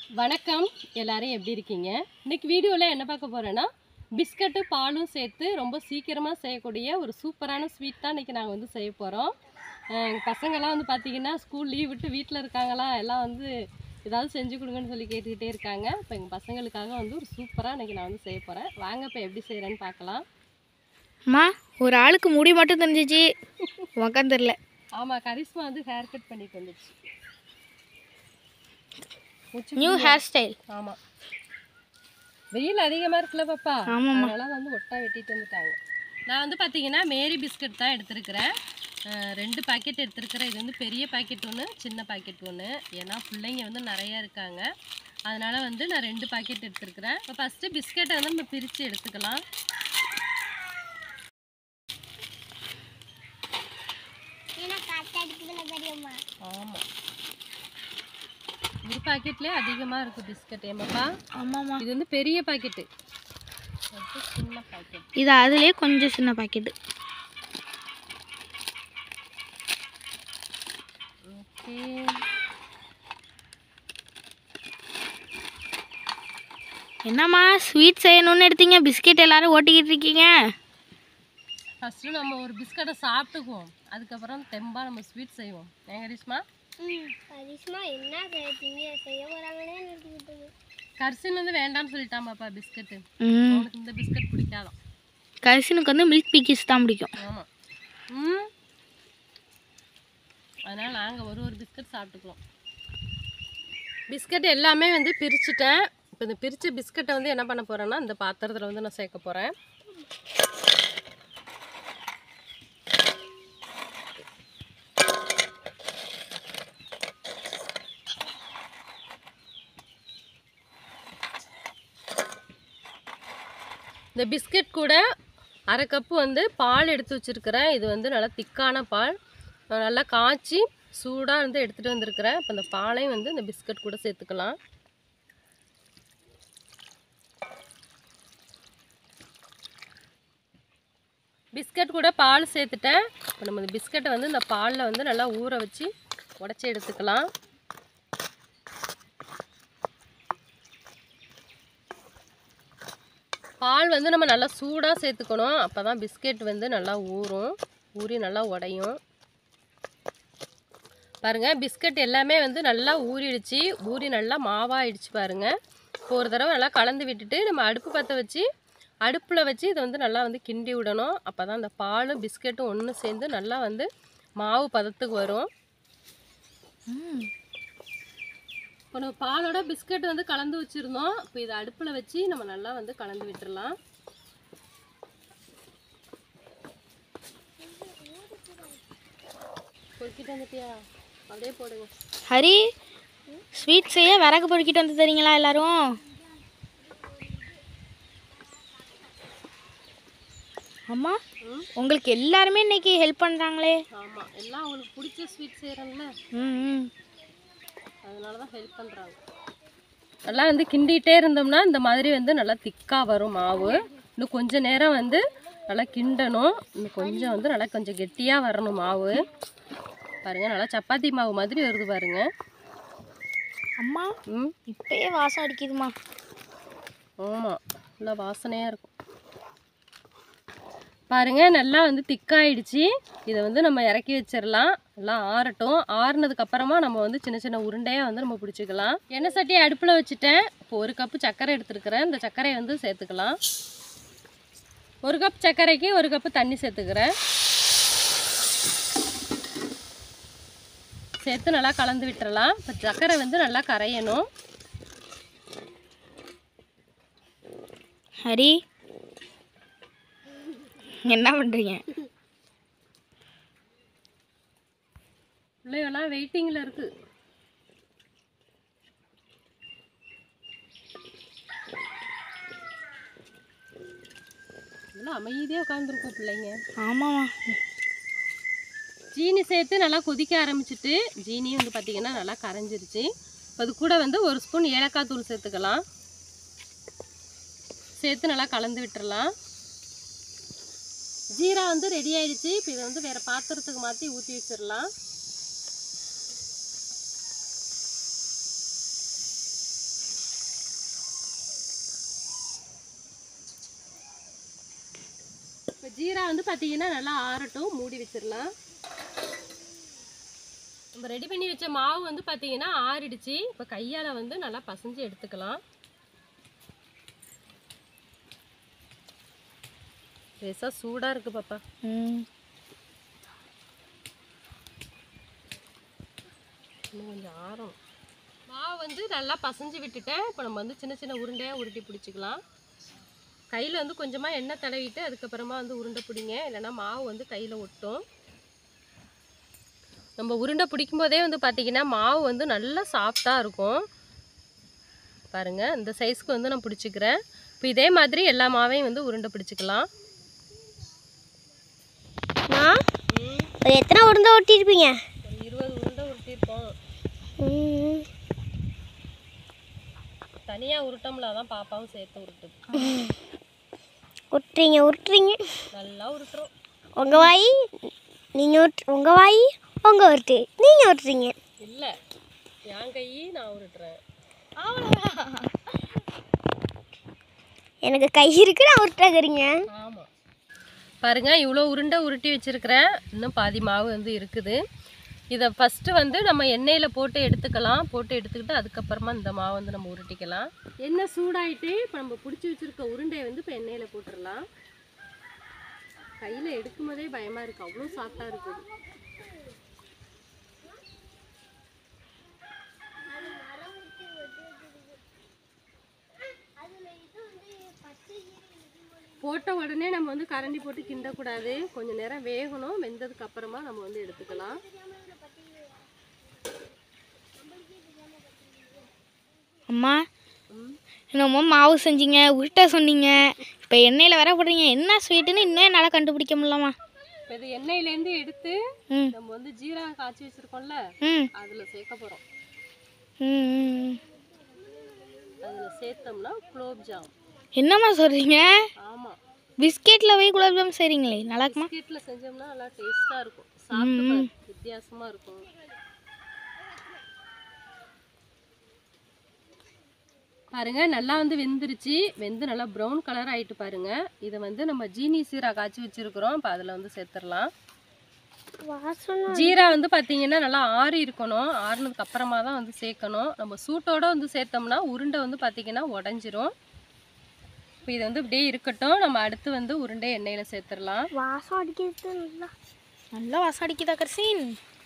வணக்கம் எல்லாரும் எப்படி இருக்கீங்க இன்னைக்கு வீடியோவில் என்ன பார்க்க போறேன்னா பிஸ்கட்டு பாலும் சேர்த்து ரொம்ப சீக்கிரமாக செய்யக்கூடிய ஒரு சூப்பரான ஸ்வீட் தான் இன்னைக்கு நாங்கள் வந்து செய்ய போகிறோம் எங்கள் பசங்கள்லாம் வந்து பார்த்தீங்கன்னா ஸ்கூல் லீவ் விட்டு வீட்டில் இருக்காங்களா எல்லாம் வந்து ஏதாவது செஞ்சு கொடுங்கன்னு சொல்லி கேட்டுக்கிட்டே இருக்காங்க இப்போ எங்கள் பசங்களுக்காக வந்து ஒரு சூப்பராக இன்னைக்கு நான் வந்து செய்ய போகிறேன் வாங்க இப்போ எப்படி செய்கிறேன்னு பார்க்கலாம் அம்மா ஒரு ஆளுக்கு முடி மட்டும் தெரிஞ்சிச்சு உக்காந்து தெரில ஆமாம் கரிஷ்மா வந்து ஹேர் கட் பண்ணிட்டு வந்துச்சு உச்சி நியூ ஹேர் ஸ்டைல் ஆமாம் வெயில் அதிகமாக இருக்குல்ல பாப்பா ஆமாம்மா. அதனால வந்து ஒட்டா வெட்டிட்டு வந்துட்டாங்க நான் வந்து பார்த்தீங்கன்னா மேரி பிஸ்கட் தான் எடுத்திருக்கிறேன் அஹ் ரெண்டு பாக்கெட் எடுத்திருக்கிறேன் இது வந்து பெரிய பாக்கெட் ஒன்று சின்ன பாக்கெட் ஒன்று ஏன்னா பிள்ளைங்க வந்து நிறையா இருக்காங்க அதனால வந்து நான் ரெண்டு பாக்கெட் எடுத்திருக்கிறேன் இப்போ ஃபஸ்ட்டு பிஸ்கட்டை வந்து நம்ம பிரித்து எடுத்துக்கலாம் ஆமாம் ஒரு பாக்கெட்லேயே அதிகமாக இருக்குது பிஸ்கட் ஏமாப்பா ஆமாம்மா இது வந்து பெரிய பாக்கெட்டு அது சின்ன பாக்கெட் இது அதுலேயே கொஞ்சம் சின்ன பாக்கெட்டு ஓகே என்னம்மா ஸ்வீட் செய்யணும்னு எடுத்தீங்க பிஸ்கெட் எல்லாரும் ஓட்டிக்கிட்டு இருக்கீங்க ஃபஸ்ட்டு நம்ம ஒரு பிஸ்கட்டை சாப்பிட்டுக்குவோம் அதுக்கப்புறம் தெம்பா நம்ம ஸ்வீட் செய்வோம் ஏங்க ரீஷ்மா கரிஷ்மா என்ன செய்ய செய்ய போறாங்களே நிறுத்திக்கிட்டு கரிசின் வந்து வேண்டாம்னு சொல்லிட்டாமாப்பா பிஸ்கட்டு ம் அவனுக்கு இந்த பிஸ்கட் பிடிக்காதான் கரிசனுக்கு வந்து மில்க் பிக்கிஸ் தான் பிடிக்கும் ஆமாம் ம் அதனால் நாங்கள் ஒரு ஒரு பிஸ்கட் சாப்பிட்டுக்குவோம் பிஸ்கட் எல்லாமே வந்து பிரிச்சுட்டேன் இப்போ இந்த பிரித்த பிஸ்கட்டை வந்து என்ன பண்ண போகிறேன்னா இந்த பாத்திரத்தில் வந்து நான் சேர்க்க போகிறேன் இந்த பிஸ்கட் கூட அரை கப்பு வந்து பால் எடுத்து வச்சுருக்கிறேன் இது வந்து நல்லா திக்கான பால் நான் நல்லா காய்ச்சி சூடாக வந்து எடுத்துகிட்டு வந்திருக்கிறேன் இப்போ இந்த பாலையும் வந்து இந்த பிஸ்கட் கூட சேர்த்துக்கலாம் பிஸ்கட் கூட பால் சேர்த்துட்டேன் இப்போ நம்ம இந்த பிஸ்கட்டை வந்து இந்த பாலில் வந்து நல்லா ஊற வச்சு உடச்சி எடுத்துக்கலாம் பால் வந்து நம்ம நல்லா சூடாக சேர்த்துக்கணும் அப்போ தான் பிஸ்கெட் வந்து நல்லா ஊறும் ஊறி நல்லா உடையும் பாருங்கள் பிஸ்கட் எல்லாமே வந்து நல்லா ஊறிடுச்சு ஊறி நல்லா மாவாயிடுச்சு பாருங்கள் இப்போ ஒரு தடவை நல்லா கலந்து விட்டுட்டு நம்ம அடுப்பு பற்ற வச்சு அடுப்பில் வச்சு இதை வந்து நல்லா வந்து கிண்டி விடணும் அப்போ தான் அந்த பாலும் பிஸ்கெட்டும் ஒன்று சேர்ந்து நல்லா வந்து மாவு பதத்துக்கு வரும் இப்போ நம்ம பாலோட பிஸ்கட் வந்து கலந்து வச்சுருந்தோம் இப்போ இதை அடுப்பில் வச்சு நம்ம நல்லா வந்து கலந்து விட்டுறலாம் பொறுக்கிட்டு வந்துட்டியா அப்படியே போடுங்க ஹரி ஸ்வீட் செய்ய விறகு பொறுக்கிட்டு வந்து தரீங்களா எல்லாரும் அம்மா ம் உங்களுக்கு எல்லாருமே இன்னைக்கு ஹெல்ப் பண்ணுறாங்களே ஆமாம் எல்லாம் அவங்களுக்கு பிடிச்ச ஸ்வீட் செய்கிறேன்ல ம் ம் அதனால தான் ஹெல்ப் பண்ணுறாங்க நல்லா வந்து கிண்டிகிட்டே இருந்தோம்னா இந்த மாதிரி வந்து நல்லா திக்காக வரும் மாவு இன்னும் கொஞ்ச நேரம் வந்து நல்லா கிண்டணும் இன்னும் கொஞ்சம் வந்து நல்லா கொஞ்சம் கெட்டியாக வரணும் மாவு பாருங்கள் நல்லா சப்பாத்தி மாவு மாதிரி வருது பாருங்க அம்மா ம் இப்பயே வாசம் அடிக்குதுமா ஆமாம் நல்லா வாசனையாக இருக்கும் பாருங்க நல்லா வந்து திக்காயிடுச்சு இதை வந்து நம்ம இறக்கி வச்சிடலாம் நல்லா ஆறட்டும் ஆறுனதுக்கு அப்புறமா நம்ம வந்து சின்ன சின்ன உருண்டையாக வந்து நம்ம பிடிச்சிக்கலாம் எண்ணெய் சட்டியை அடுப்பில் வச்சுட்டேன் இப்போ ஒரு கப்பு சர்க்கரை எடுத்துருக்கிறேன் இந்த சர்க்கரையை வந்து சேர்த்துக்கலாம் ஒரு கப் சர்க்கரைக்கு ஒரு கப்பு தண்ணி சேர்த்துக்கிறேன் சேர்த்து நல்லா கலந்து விட்டுறலாம் இப்போ சர்க்கரை வந்து நல்லா கரையணும் ஹரி என்ன பண்ணுறீங்க பிள்ளைகள்லாம் வெயிட்டிங்கில் இருக்குது இதெல்லாம் அமைதியாக உட்காந்துருக்கும் பிள்ளைங்க ஆமாம்மா ஜீனி சேர்த்து நல்லா கொதிக்க ஆரம்பிச்சிட்டு ஜீனியும் வந்து பார்த்திங்கன்னா நல்லா கரைஞ்சிருச்சு இப்போ அது கூட வந்து ஒரு ஸ்பூன் ஏலக்காய் தூள் சேர்த்துக்கலாம் சேர்த்து நல்லா கலந்து விட்டுறலாம் ஜீரா வந்து ரெடி ஆயிடுச்சு இப்போ இதை வந்து வேறு பாத்திரத்துக்கு மாற்றி ஊற்றி வச்சிடலாம் ஜீரா வந்து பார்த்தீங்கன்னா நல்லா ஆறட்டும் மூடி வச்சிடலாம் நம்ம ரெடி பண்ணி வச்ச மாவு வந்து பார்த்தீங்கன்னா ஆறிடுச்சு இப்போ கையால் வந்து நல்லா பசைஞ்சு எடுத்துக்கலாம் லேசாக சூடாக இருக்கு பாப்பா ம் இன்னும் கொஞ்சம் ஆறும் மாவு வந்து நல்லா பசைஞ்சு விட்டுட்டேன் இப்போ நம்ம வந்து சின்ன சின்ன உருண்டையாக உருட்டி பிடிச்சிக்கலாம் கையில் வந்து கொஞ்சமாக எண்ணெய் தடவிட்டு அதுக்கப்புறமா வந்து உருண்டை பிடிங்க இல்லைன்னா மாவு வந்து கையில் ஒட்டும் நம்ம உருண்டை பிடிக்கும் போதே வந்து பார்த்திங்கன்னா மாவு வந்து நல்லா சாஃப்டாக இருக்கும் பாருங்கள் இந்த சைஸ்க்கு வந்து நான் பிடிச்சிக்கிறேன் இப்போ இதே மாதிரி எல்லா மாவையும் வந்து உருண்டை பிடிச்சிக்கலாம் நான் ஒரு எத்தனை உருண்டை ஒட்டியிருப்பீங்க ஒரு இருபது உருண்டை உருட்டியிருக்கோம் ம். தனியாக உருட்டோம்ல தான் பாப்பாவும் சேர்த்து உருட்டுது உருட்டுறீங்க உருட்டுறீங்க நல்லா உருட்டுறோம் உங்கள் வாய் நீங்கள் உருட்டு உங்கள் வாய் உங்கள் உருட்டு நீங்கள் உருட்டுறீங்க இல்லை என் கை நான் உருட்டுறேன் எனக்கு கை இருக்கு நான் உருட்டாக்குறீங்க ஆமாம் பாருங்க இவ்வளோ உருண்டை உருட்டி வச்சிருக்கிறேன் இன்னும் பாதி மாவு வந்து இருக்குது இதை ஃபஸ்ட்டு வந்து நம்ம எண்ணெயில் போட்டு எடுத்துக்கலாம் போட்டு எடுத்துக்கிட்டு அதுக்கப்புறமா இந்த மாவு வந்து நம்ம உருட்டிக்கலாம் எண்ணெய் சூடாயிட்டு இப்போ நம்ம பிடிச்சி வச்சிருக்க உருண்டையை வந்து இப்போ எண்ணெயில் போட்டுடலாம் கையில் எடுக்கும் போதே பயமாக இருக்குது அவ்வளோ சாஃப்டாக இருக்குது போட்ட உடனே நம்ம வந்து கரண்டி போட்டு கிண்டக்கூடாது கொஞ்சம் நேரம் வேகணும் வெந்ததுக்கு அப்புறமா நம்ம வந்து எடுத்துக்கலாம் அம்மா என்னமோ மாவு செஞ்சீங்க உருட்ட சொன்னீங்க இப்போ எண்ணெயில் வேற போடுறீங்க என்ன ஸ்வீட்டுன்னு இன்னும் என்னால் கண்டுபிடிக்க முடியலம்மா இப்போ இது எண்ணெயிலேருந்து எடுத்து ம் நம்ம வந்து ஜீரகம் காய்ச்சி வச்சிருக்கோம்ல ம் அதில் சேர்க்க போகிறோம் ம், ம் அதில் சேர்த்தோம்னா குலோப்ஜாம் என்னம்மா சொல்கிறீங்க ஆமாம் பிஸ்கெட்டில் போய் குலாப்ஜாம் செய்கிறீங்களே நல்லா இருக்குமா பிஸ்கெட்டில் செஞ்சோம்னா நல்லா டேஸ்ட்டாக இருக்கும் சாப்பிட்டு பாரு, வித்தியாசமா இருக்கும் பாருங்க நல்லா வந்து வெந்துருச்சு வெந்து நல்லா ப்ரௌன் கலர் ஆயிட்டு பாருங்க இதை வந்து நம்ம ஜீனி சீரா காய்ச்சி வச்சிருக்கிறோம் இப்போ அதில் வந்து சேர்த்துடலாம் வாசம் ஜீரா வந்து பார்த்தீங்கன்னா நல்லா ஆறி இருக்கணும் ஆறுனதுக்கு அப்புறமா தான் வந்து சேர்க்கணும் நம்ம சூட்டோட வந்து சேர்த்தோம்னா உருண்டை வந்து பார்த்தீங்கன்னா உடஞ்சிரும் இப்போ இது வந்து இப்படியே இருக்கட்டும் நம்ம அடுத்து வந்து உருண்டை எண்ணெயில் சேர்த்துடலாம் வாசம் அடிக்கிறது நல்லா நல்லா வாசம் அடிக்குதா கர்சீன்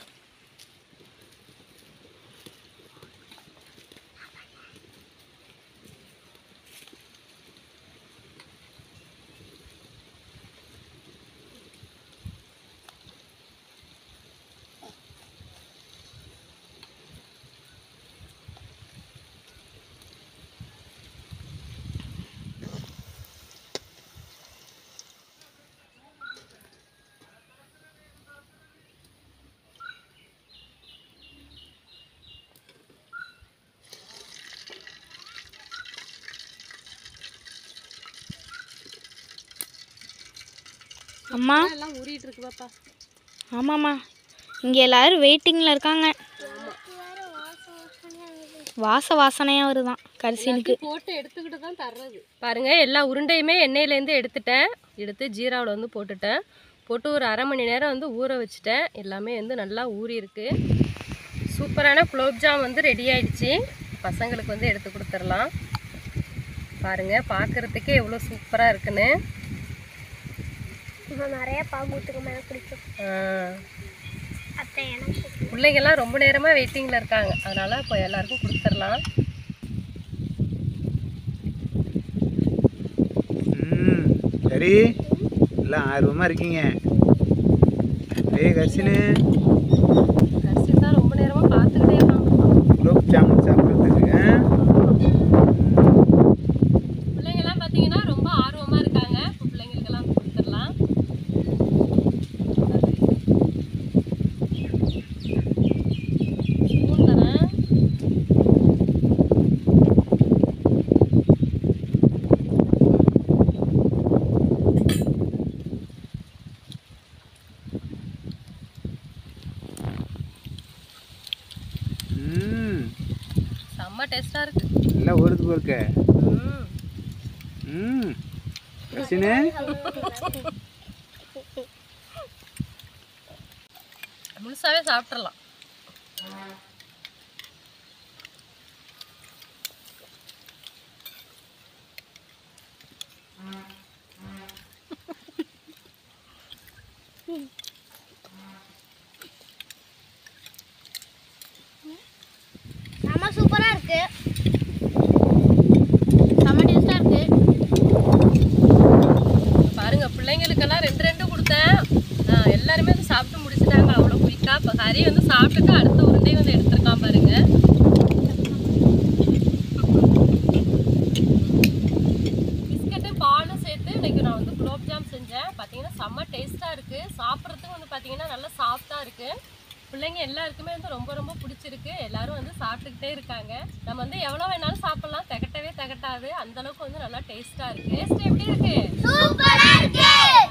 அம்மா எல்லாம் ஊறிட்டு இருக்கு பாப்பா ஆமாம்மா இங்கே எல்லாரும் வெயிட்டிங்கில் இருக்காங்க வாச வாசனையாக வருதான் கரிசீனுக்கு போட்டு எடுத்துக்கிட்டு தான் தர்றது பாருங்க எல்லா உருண்டையுமே எண்ணெயிலேருந்து எடுத்துட்டேன் எடுத்து ஜீராவில் வந்து போட்டுட்டேன் போட்டு ஒரு அரை மணி நேரம் வந்து ஊற வச்சுட்டேன் எல்லாமே வந்து நல்லா ஊறி இருக்கு சூப்பரான குலோப்ஜாம் வந்து ரெடி ஆயிடுச்சு பசங்களுக்கு வந்து எடுத்து கொடுத்துடலாம் பாருங்க பார்க்கறதுக்கே எவ்வளோ சூப்பராக இருக்குன்னு நான் நிறைய பாம்பூத்துக்கு மேலே பிடிக்கும் ஆ, அத்தை எனக்கு பிள்ளைங்கெல்லாம் ரொம்ப நேரமாக வெயிட்டிங்கில் இருக்காங்க அதனால் இப்போ எல்லாருக்கும் கொடுத்துடலாம் ம் சரி எல்லாம் ஆர்வமாக இருக்கீங்க ஏய் கர்சினு கரிசி தான் ரொம்ப நேரமாக பார்த்துக்கிட்டே இருக்காங்க குலோப் ஜாமுன் சாப்பிட்றதுக்கு பிள்ளைங்கெல்லாம் பார்த்தீங்கன்னா ரொம்ப ஆர்வமாக இருக்காங்க இப்போ பிள்ளைங்களுக்கெல்லாம் கொடுத்துடலாம் ஸ்பூன் தரேன் ம் செம்ம டேஸ்ட்டாக இருக்கு எல்லாம் வருது போருக்க ம் ம் கர்சினு முழுசாவே சாப்பிட்றலாம் செம்ம சூப்பராக இருக்கு செம்ம டேஸ்ட்டாக இருக்குது பாருங்க பிள்ளைங்களுக்கெல்லாம் ரெண்டு ரெண்டு கொடுத்தேன் ஆ, எல்லாருமே வந்து சாப்பிட்டு முடிச்சிட்டாங்க அவ்வளோ குயிக்கா இப்போ ஹரி வந்து சாப்பிட்டுட்டு அடுத்த உருண்டை வந்து எடுத்திருக்கான் பாருங்க பிஸ்கட்டு பாலும் சேர்த்து இன்னைக்கு நான் வந்து குலோப் ஜாம் செஞ்சேன் பார்த்தீங்கன்னா செம்ம டேஸ்ட்டாக இருக்குது சாப்பிட்றதுக்கு வந்து பார்த்தீங்கன்னா நல்லா சாஃப்டாக இருக்குது பிள்ளைங்க எல்லாருக்குமே வந்து ரொம்ப ரொம்ப பிடிச்சிருக்கு எல்லாரும் வந்து சாப்பிட்டுக்கிட்டே இருக்காங்க நம்ம வந்து எவ்வளோ வேணாலும் சாப்பிடலாம் திகட்டவே திகட்டாது அந்த அளவுக்கு வந்து நல்லா டேஸ்ட்டாக இருக்குது டேஸ்ட் எப்படி இருக்குது சூப்பராக இருக்கு